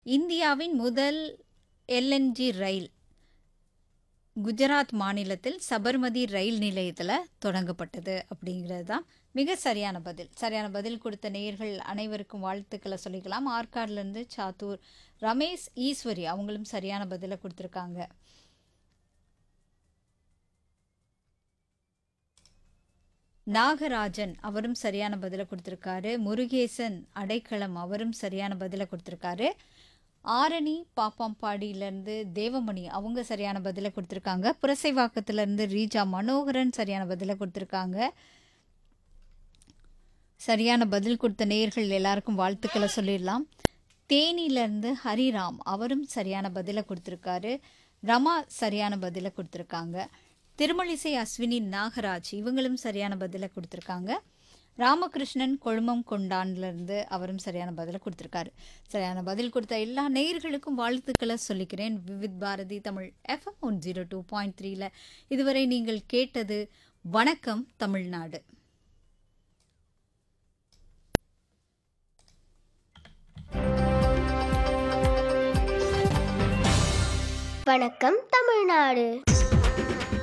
இந்தியாவின் முதல் எல்என்ஜி ரயில் குஜராத் மாநிலத்தில் சபர்மதி ரயில் நிலையத்தில் தொடங்கப்பட்டது அப்படிங்கிறது தான் மிக சரியான பதில் சரியான பதில் கொடுத்த நேயர்கள் அனைவருக்கும் வாழ்த்துக்களை சொல்லிக்கலாம் ஆற்காடுலேருந்து சாத்தூர் ரமேஷ் ஈஸ்வரி அவங்களும் சரியான பதிலை கொடுத்துருக்காங்க நாகராஜன் அவரும் சரியான பதிலை கொடுத்துருக்காரு முருகேசன் அடைக்கலம் அவரும் சரியான பதிலை கொடுத்துருக்காரு ஆரணி பாப்பாம்பாடியிலேருந்து தேவமணி அவங்க சரியான பதிலை கொடுத்துருக்காங்க புரசைவாக்கத்துலேருந்து ரீஜா மனோகரன் சரியான பதிலை கொடுத்துருக்காங்க சரியான பதில் கொடுத்த நேயர்கள் எல்லாருக்கும் வாழ்த்துக்களை சொல்லிடலாம் தேனியிலேருந்து ஹரிராம் அவரும் சரியான பதிலை கொடுத்துருக்காரு ரமா சரியான பதிலை கொடுத்துருக்காங்க திருமலிசை அஸ்வினி நாகராஜ் இவங்களும் சரியான பதிலை கொடுத்துருக்காங்க ராமகிருஷ்ணன் கொழுமம் கொண்டான்லேருந்து அவரும் சரியான பதிலை கொடுத்துருக்காரு சரியான பதில் கொடுத்த எல்லா நேயர்களுக்கும் வாழ்த்துக்களை சொல்லிக்கிறேன் Vividh Bharati Tamil FM one zero two point த்ரீல இதுவரை நீங்கள் கேட்டது வணக்கம் தமிழ்நாடு வணக்கம் தமிழ்நாடு